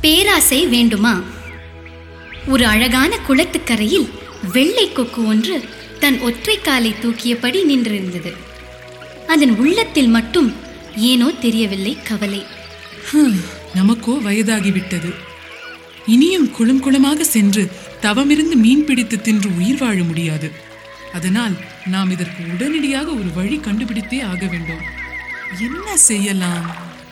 பேராசை வேண்டுமா ஒரு அழகான குளத்துக்கரையில் வெள்ளை கொக்கு ஒன்று தன் ஒற்றை காலை தூக்கியபடி நின்றிருந்தது அதன் உள்ளத்தில் மட்டும் ஏனோ தெரியவில்லை கவலை ஹம், நமக்கோ வயதாகிவிட்டது இனியும் குளம் குளமாக சென்று தவமிருந்து மீன் பிடித்து தின்று உயிர் வாழ முடியாது அதனால் நாம் இதற்கு உடனடியாக ஒரு வழி கண்டுபிடித்தே ஆக வேண்டும் என்ன செய்யலாம்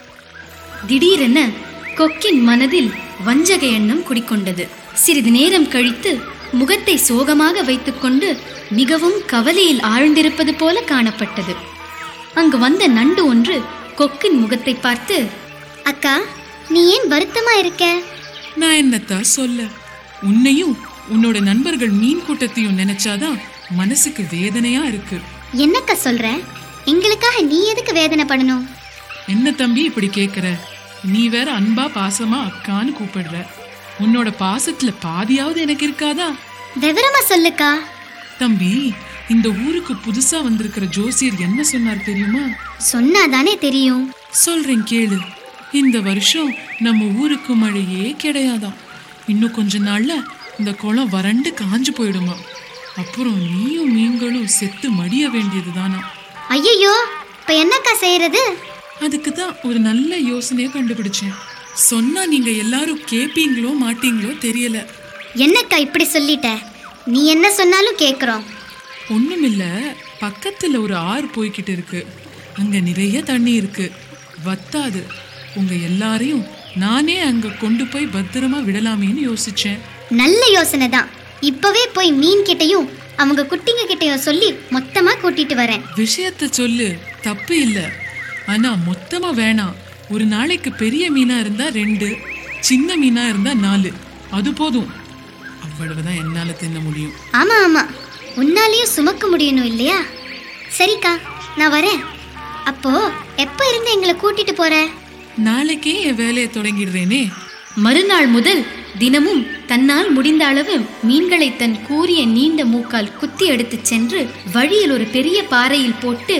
திடீரென கொக்கின் மனதில் வஞ்சக எண்ணம் குடிக்கொண்டது சிறிது நேரம் கழித்து முகத்தை சோகமாக வைத்துக்கொண்டு மிகவும் கவலையில் ஆழ்ந்திருப்பது போல காணப்பட்டது அங்கு வந்த நண்டு ஒன்று கொக்கின் முகத்தை பார்த்து அக்கா நீ ஏன் வருத்தமா இருக்க நான் என்னத்தா சொல்ல உன்னையும் உன்னோட நண்பர்கள் மீன் கூட்டத்தையும் நினைச்சாதான் மனசுக்கு வேதனையா இருக்கு என்னக்கா சொல்ற எங்களுக்காக நீ எதுக்கு வேதனை பண்ணணும் என்ன தம்பி இப்படி கேக்குற நீ வேற அன்பா பாசமா அக்கான்னு கூப்பிடுற உன்னோட பாசத்துல பாதியாவது எனக்கு இருக்காதா விவரமா சொல்லுக்கா தம்பி இந்த ஊருக்கு புதுசா வந்திருக்கிற ஜோசியர் என்ன சொன்னார் தெரியுமா சொன்னாதானே தெரியும் சொல்றேன் கேளு இந்த வருஷம் நம்ம ஊருக்கு மழையே கிடையாதாம் இன்னும் கொஞ்ச நாள்ல இந்த குளம் வறண்டு காஞ்சு போயிடுமா அப்புறம் நீயும் மீன்களும் செத்து மடிய வேண்டியதுதானா ஐயையோ இப்ப என்னக்கா செய்யறது அதுக்கு தான் ஒரு நல்ல யோசனையை கண்டுபிடிச்சேன் சொன்னா நீங்க எல்லாரும் கேப்பீங்களோ மாட்டீங்களோ தெரியல என்னக்கா இப்படி சொல்லிட்ட நீ என்ன சொன்னாலும் கேக்குறோம் ஒண்ணுமில்ல பக்கத்துல ஒரு ஆறு போய்கிட்டு இருக்கு அங்க நிறைய தண்ணி இருக்கு வத்தாது உங்க எல்லாரையும் நானே அங்க கொண்டு போய் பத்திரமா விடலாமேன்னு யோசிச்சேன் நல்ல யோசனை தான் இப்பவே போய் மீன் கிட்டயும் அவங்க குட்டிங்க கிட்டயும் சொல்லி மொத்தமா கூட்டிட்டு வரேன் விஷயத்த சொல்லு தப்பு இல்ல ஆனா மொத்தமா வேணாம் ஒரு நாளைக்கு பெரிய மீனா இருந்தா ரெண்டு சின்ன மீனா இருந்தா நாலு அது போதும் அவ்வளவுதான் என்னால தின்ன முடியும் ஆமா ஆமா உன்னாலையும் சுமக்க முடியணும் இல்லையா சரிக்கா நான் வரேன் அப்போ எப்போ இருந்து எங்களை கூட்டிட்டு போற நாளைக்கே என் வேலையை தொடங்கிடுறேனே மறுநாள் முதல் தினமும் தன்னால் முடிந்த அளவு மீன்களை தன் கூரிய நீண்ட மூக்கால் குத்தி எடுத்துச் சென்று வழியில் ஒரு பெரிய பாறையில் போட்டு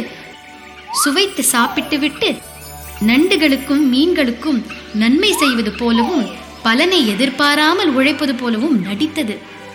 சுவைத்து சாப்பிட்டுவிட்டு நண்டுகளுக்கும் மீன்களுக்கும் நன்மை செய்வது போலவும் பலனை எதிர்பாராமல் உழைப்பது போலவும் நடித்தது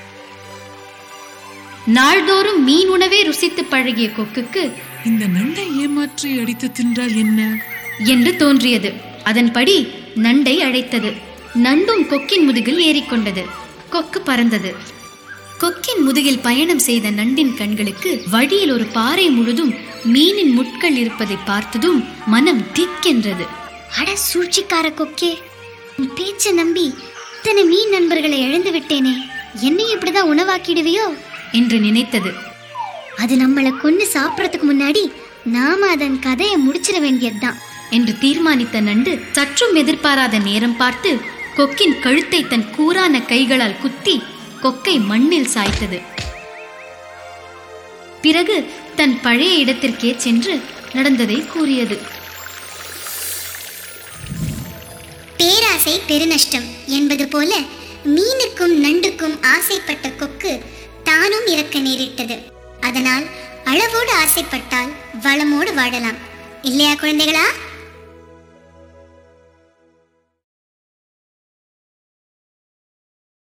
நாள்தோறும் மீன் உணவே ருசித்து பழகிய கொக்குக்கு இந்த நண்டை ஏமாற்றி அடித்து தின்றால் என்ன என்று தோன்றியது அதன்படி நண்டை அழைத்தது நண்டும் கொக்கின் முதுகில் ஏறிக்கொண்டது கொக்கு பறந்தது கொக்கின் முதுகில் பயணம் செய்த நண்டின் கண்களுக்கு வழியில் ஒரு பாறை முழுதும் மீனின் முட்கள் இருப்பதை பார்த்ததும் மனம் திக்கென்றது அட சூழ்ச்சிக்கார கொக்கே உன் பேச்ச நம்பி இத்தனை மீன் நண்பர்களை இழந்து விட்டேனே என்னையும் இப்படிதான் உணவாக்கிடுவியோ என்று நினைத்தது அது நம்மளை கொன்னு சாப்பிடறதுக்கு முன்னாடி நாம அதன் கதையை முடிச்சிட வேண்டியதுதான் என்று தீர்மானித்த நண்டு சற்றும் எதிர்பாராத நேரம் பார்த்து கொக்கின் கழுத்தை தன் கூரான கைகளால் குத்தி கொக்கை மண்ணில் சாய்த்தது பிறகு தன் பழைய இடத்திற்கே சென்று நடந்ததை கூறியது பேராசை பெருநஷ்டம் என்பது போல மீனுக்கும் நண்டுக்கும் ஆசைப்பட்ட கொக்கு தானும் இறக்க நேரிட்டது அதனால் அளவோடு ஆசைப்பட்டால் வளமோடு வாழலாம் இல்லையா குழந்தைகளா